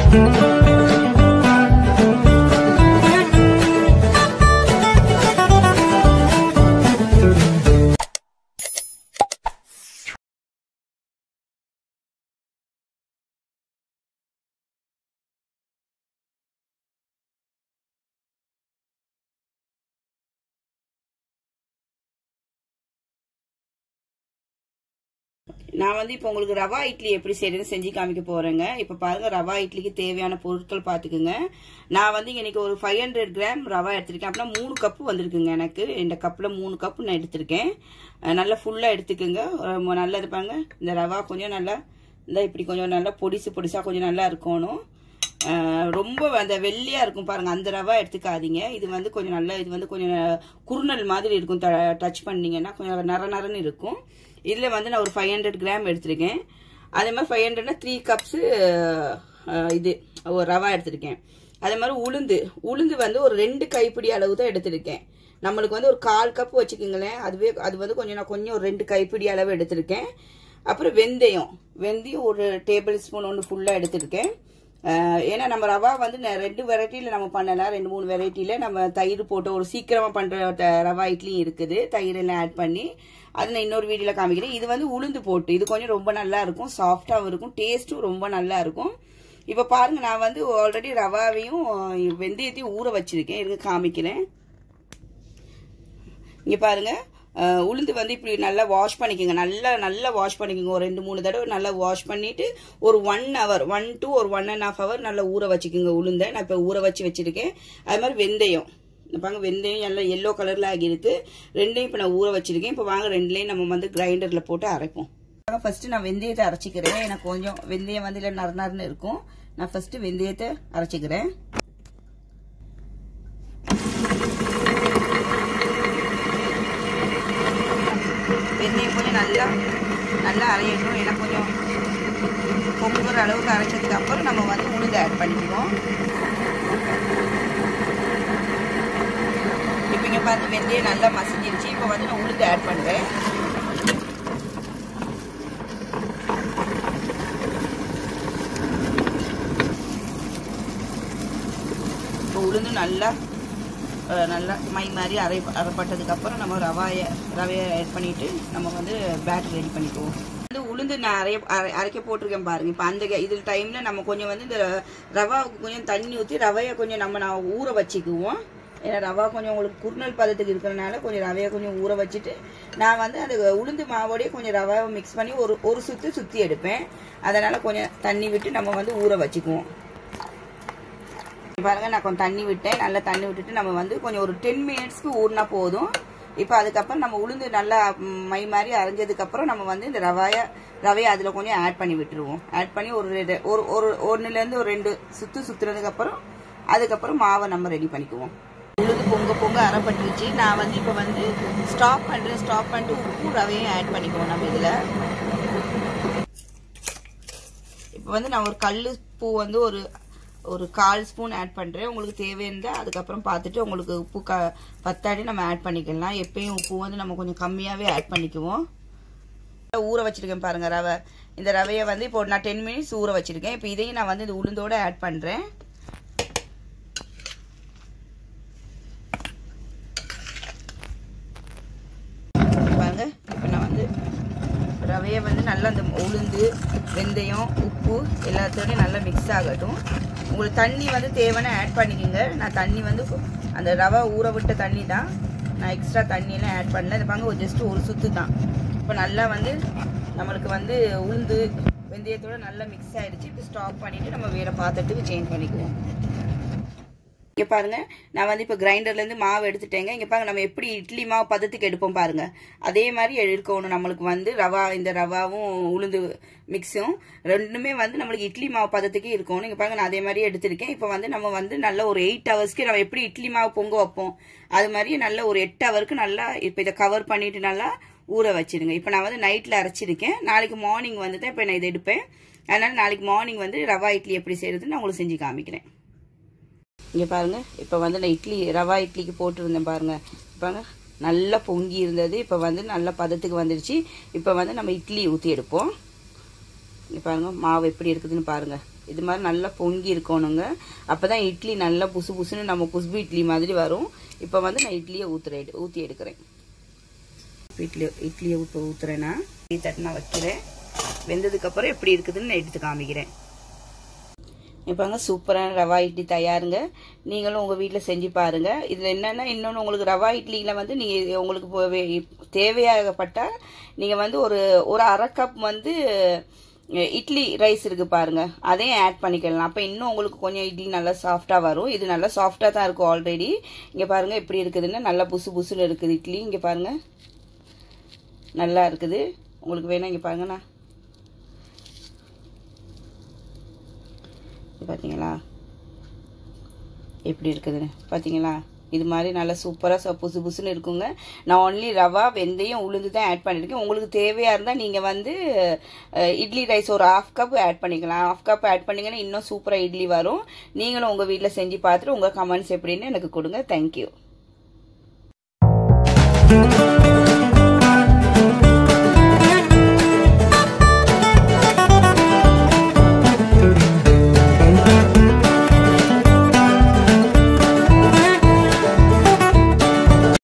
நான் வந்து இப்போ உங்களுக்கு ரவா இட்லி எப்படி செய்யறதுன்னு செஞ்சு காமிக்க போறேங்க இப்போ பாருங்க ரவா இட்லிக்கு தேவையான பொருட்கள் பார்த்துக்குங்க நான் வந்து இன்னைக்கு ஒரு ஃபைவ் ஹண்ட்ரட் கிராம் ரவா எடுத்திருக்கேன் அப்படின்னா மூணு கப்பு வந்திருக்குங்க எனக்கு இந்த கப்பில் மூணு கப்பு நான் எடுத்திருக்கேன் அஹ் நல்லா ஃபுல்லாக எடுத்துக்குங்க அஹ் நல்லா இருப்பாங்க இந்த ரவா கொஞ்சம் நல்லா இந்த இப்படி கொஞ்சம் நல்லா பொடிசு பொடிசா கொஞ்சம் நல்லா இருக்கணும் அஹ் ரொம்ப அந்த வெள்ளையா இருக்கும் பாருங்க அந்த ரவா எடுத்துக்காதீங்க இது வந்து கொஞ்சம் நல்லா இது வந்து கொஞ்சம் குறுநல் மாதிரி இருக்கும் டச் பண்ணீங்கன்னா கொஞ்சம் நர நரன்னு இருக்கும் இதில் வந்து நான் ஒரு ஃபைவ் ஹண்ட்ரட் கிராம் எடுத்திருக்கேன் அதே மாதிரி ஃபைவ் ஹண்ட்ரட்னா த்ரீ கப்ஸு இது ஒரு ரவா எடுத்திருக்கேன் அதே மாதிரி உளுந்து உளுந்து வந்து ஒரு ரெண்டு கைப்பிடி அளவு தான் எடுத்திருக்கேன் நம்மளுக்கு வந்து ஒரு கால் கப் வச்சுக்கோங்களேன் அதுவே அது வந்து கொஞ்சம் நான் கொஞ்சம் ஒரு ரெண்டு கைப்பிடி அளவு எடுத்திருக்கேன் அப்புறம் வெந்தயம் வெந்தயம் ஒரு டேபிள் ஸ்பூன் ஒன்று ஃபுல்லாக எடுத்திருக்கேன் அஹ் ஏன்னா நம்ம ரவா வந்து நெ- ரெண்டு வெரைட்டியில் நம்ம பண்ணலாம் ரெண்டு மூணு வெரைட்டியில் நம்ம தயிர் போட்டு ஒரு சீக்கிரமாக பண்ணுற ரவா இட்லியும் இருக்குது தயிர் எல்லாம் ஆட் பண்ணி அது நான் இன்னொரு வீடியோவில் காமிக்கிறேன் இது வந்து உளுந்து போட்டு இது கொஞ்சம் ரொம்ப நல்லா இருக்கும் சாஃப்டாகவும் இருக்கும் டேஸ்ட்டும் ரொம்ப நல்லா இருக்கும் இப்போ பாருங்க நான் வந்து ஆல்ரெடி ரவாவையும் அஹ், வெந்தயத்தையும் ஊற வச்சிருக்கேன் இருங்க காமிக்கிறேன் இங்க பாருங்க அஹ், உளுந்து வந்து இப்படி நல்லா வாஷ் பண்ணிக்கோங்க நல்லா நல்லா வாஷ் பண்ணிக்கோங்க ஒரு ரெண்டு மூணு தடவை நல்லா வாஷ் பண்ணிட்டு ஒரு ஒன் ஹவர் ஒன் டு ஒரு ஒன் அண்ட் ஹாஃப் ஹவர் நல்லா ஊற வச்சுக்கோங்க உளுந்தை நான் இப்போ ஊற வச்சு வச்சிருக்கேன் அது மாதிரி வெந்தயம் இந்த பாருங்க வெந்தயம் எல்லாம் எல்லோ கலர்ல ஆகியிருக்கு ரெண்டையும் இப்போ நான் ஊற வச்சிருக்கேன் இப்போ வாங்க ரெண்டுலையும் நம்ம வந்து கிரைண்டர்ல போட்டு அரைப்போம் ஃபர்ஸ்ட் நான் வெந்தயத்தை அரைச்சிக்கிறேன் எனக்கு கொஞ்சம் வெந்தயம் வந்து இல்லை நறு நறுன்னு இருக்கும் நான் ஃபர்ஸ்ட் வெந்தயத்தை அரைச்சிக்கிறேன் வெந்தயம் கொஞ்சம் நல்லா நல்லா அரையட்டும் ஏன்னா கொஞ்சம் பொங்குற அளவுக்கு அரைச்சதுக்கு அப்புறம் நம்ம வந்து உளுந்து ஆட் பண்ணிக்குவோம் இப்போ இங்கே பார்த்து வெந்தயம் நல்லா மசிஞ்சிருச்சு இப்போ வந்து நான் உளுந்து ஆட் பண்ணுறேன் இப்போ உளுந்து நல்லா அஹ், நல்லா மை மாதிரி அரை அரைப்பட்டதுக்கு அப்புறம் நம்ம ரவாயை ரவையை ஆட் பண்ணிட்டு நம்ம வந்து பேட்டர் ரெடி பண்ணிக்குவோம் வந்து உளுந்து நான் அரைய அரை- அரைக்க போட்டிருக்கேன் பாருங்க இப்போ அந்த இது டைம்ல நம்ம கொஞ்சம் வந்து இந்த ரவாவுக்கு கொஞ்சம் தண்ணி ஊற்றி ரவையை கொஞ்சம் நம்ம நான் ஊற வச்சுக்குவோம் ஏன்னா ரவா கொஞ்சம் உங்களுக்கு குறுநல் பதத்துக்கு இருக்கிறனால கொஞ்சம் ரவையை கொஞ்சம் ஊற வச்சுட்டு நான் வந்து அந்த உளுந்து மாவோடய கொஞ்சம் ரவாவை மிக்ஸ் பண்ணி ஒரு ஒரு சுற்றி சுற்றி எடுப்பேன் அதனால கொஞ்சம் தண்ணி விட்டு நம்ம வந்து ஊற வச்சுக்குவோம் பாருங்க நான் கொஞ்சம் தண்ணி விட்டேன் நல்லா தண்ணி விட்டுட்டு நம்ம வந்து கொஞ்சம் ஒரு டென் மினிட்ஸ்க்கு ஊறினா போதும் இப்போ அதுக்கப்புறம் நம்ம உளுந்து நல்லா ம், மை மாதிரி அரைஞ்சதுக்கு அப்புறம் நம்ம வந்து இந்த ரவாய ரவையை அதில் கொஞ்சம் ஆட் பண்ணி விட்டுருவோம் ஆட் பண்ணி ஒரு ரெண்டு- ஒரு ஒரு ஒன்றுலேருந்து ஒரு ரெண்டு சுற்று சுற்றுனதுக்கு அப்புறம் அதுக்கப்புறம் மாவை நம்ம ரெடி பண்ணிக்குவோம் உளுந்து பொங்க பொங்க அரைப்பட்டுருச்சு நான் வந்து இப்போ வந்து ஸ்டாப் பண்ணுறேன் ஸ்டாப் பண்ணிட்டு உப்பு ரவையும் ஆட் பண்ணிக்குவோம் நம்ம இதில் இப்போ வந்து நான் ஒரு கல் பூ வந்து ஒரு ஒரு கால் ஸ்பூன் ஆட் பண்ணுறேன் உங்களுக்கு தேவையிருந்தால் அதுக்கப்புறம் பார்த்துட்டு உங்களுக்கு உப்பு க பத்தாடி நம்ம ஆட் பண்ணிக்கலாம் எப்பயும் உப்பு வந்து நம்ம கொஞ்சம் கம்மியாகவே ஆட் பண்ணிக்குவோம் ஊற வச்சிருக்கேன் பாருங்க ரவை இந்த ரவையை வந்து இப்போ நான் டென் மினிட்ஸ் ஊற வச்சிருக்கேன் இப்போ இதையும் நான் வந்து இந்த உளுந்தோட ஆட் பண்ணுறேன் பாருங்க இப்போ நான் வந்து ரவையை வந்து நல்லா அந்த உளுந்து வெந்தயம் உப்பு எல்லாத்தோடையும் நல்லா மிக்ஸ் ஆகட்டும் உங்களுக்கு தண்ணி வந்து தேவைன்னா ஆட் பண்ணிக்கோங்க நான் தண்ணி வந்து அந்த ரவை ஊற விட்ட தண்ணி தான் நான் எக்ஸ்ட்ரா தண்ணியெல்லாம் ஆட் பண்ணல இது பாருங்க ஒரு ஜஸ்ட் ஒரு சுத்து தான் இப்போ நல்லா வந்து நம்மளுக்கு வந்து உளுந்து வெந்தயத்தோட நல்லா மிக்ஸ் ஆயிடுச்சு இப்போ ஸ்டாப் பண்ணிட்டு நம்ம வேற பாத்திரத்துக்கு சேஞ்ச் பண்ணிக்குவோம் இங்க பாருங்க நான் வந்து இப்போ கிரைண்டர்ல இருந்து மாவு எடுத்துட்டேங்க இங்க பாருங்க நம்ம எப்படி இட்லி மாவு பதத்துக்கு எடுப்போம் பாருங்க அதே மாதிரி எடுக்கணும் நம்மளுக்கு வந்து ரவா இந்த ரவாவும் உளுந்து மிக்ஸும் ரெண்டுமே வந்து நம்மளுக்கு இட்லி மாவு பதத்துக்கே இருக்கணும் இங்க பாருங்க நான் அதே மாதிரி எடுத்திருக்கேன் இப்போ வந்து நம்ம வந்து நல்ல ஒரு எயிட் ஹவர்ஸ்க்கு நம்ம எப்படி இட்லி மாவு பொங்க வைப்போம் அது மாதிரி நல்ல ஒரு எட்டு ஹவருக்கு நல்லா இப்போ இதை கவர் பண்ணிட்டு நல்லா ஊற வச்சிருங்க இப்போ நான் வந்து நைட்ல அரைச்சிருக்கேன் நாளைக்கு மார்னிங் வந்து தான் இப்போ நான் இதை எடுப்பேன் அதனால நாளைக்கு மார்னிங் வந்து ரவா இட்லி எப்படி செய்யறதுன்னு நான் உங்களுக்கு செஞ்சு காமிக்கிறேன் இங்கே பாருங்க இப்போ வந்து நான் இட்லி ரவா இட்லிக்கு போட்டிருந்தேன் பாருங்க பாருங்க நல்லா பொங்கி இருந்தது இப்போ வந்து நல்ல பதத்துக்கு வந்துடுச்சு இப்போ வந்து நம்ம இட்லி ஊற்றி எடுப்போம் இங்கே பாருங்க மாவு எப்படி இருக்குதுன்னு பாருங்க இது மாதிரி நல்லா பொங்கி இருக்கணுங்க அப்போ தான் இட்லி நல்லா புசு புசுன்னு நம்ம குஸ்பு இட்லி மாதிரி வரும் இப்போ வந்து நான் இட்லியை ஊற்றுறேன் ஊற்றி எடுக்கிறேன் இட்லி இட்லியை இப்போ ஊற்றுறேன்னா இட்லி தட்டு நான் வைக்கிறேன் வெந்ததுக்கப்புறம் எப்படி இருக்குதுன்னு நான் எடுத்து காமிக்கிறேன் இப்போங்க சூப்பரான ரவா இட்லி தயாருங்க நீங்களும் உங்கள் வீட்டில் செஞ்சு பாருங்கள் இதில் என்னென்னா இன்னொன்று உங்களுக்கு ரவா இட்லியில் வந்து நீங்கள் உங்களுக்கு இப்போ வே- தேவையாகப்பட்டால் நீங்கள் வந்து ஒரு ஒரு அரை கப் வந்து அஹ், இட்லி ரைஸ் இருக்கு பாருங்க அதையும் ஆட் பண்ணிக்கலாம் அப்போ இன்னும் உங்களுக்கு கொஞ்சம் இட்லி நல்லா சாஃப்டாக வரும் இது நல்லா சாஃப்டாக தான் இருக்கும் ஆல்ரெடி இங்கே பாருங்க எப்படி இருக்குதுன்னு நல்லா புசு புசுன்னு இருக்குது இட்லி இங்கே பாருங்க நல்லா இருக்குது உங்களுக்கு வேணா இங்கே பாருங்கண்ணா இது பார்த்தீங்களா எப்படி இருக்குதுன்னு பார்த்தீங்களா இது மாதிரி நல்லா சூப்பராக புசு புசுன்னு இருக்குங்க நான் ஒன்லி ரவா வெந்தயம் உளுந்து தான் ஆட் பண்ணியிருக்கேன் உங்களுக்கு தேவையாக இருந்தால் நீங்கள் வந்து அஹ், இட்லி ரைஸ் ஒரு ஹாஃப் கப் ஆட் பண்ணிக்கலாம் ஹாஃப் கப் ஆட் பண்ணிங்கன்னா இன்னும் சூப்பராக இட்லி வரும் நீங்களும் உங்கள் வீட்டில் செஞ்சு பார்த்துட்டு உங்கள் கமெண்ட்ஸ் எப்படின்னு எனக்கு கொடுங்க தேங்க்யூ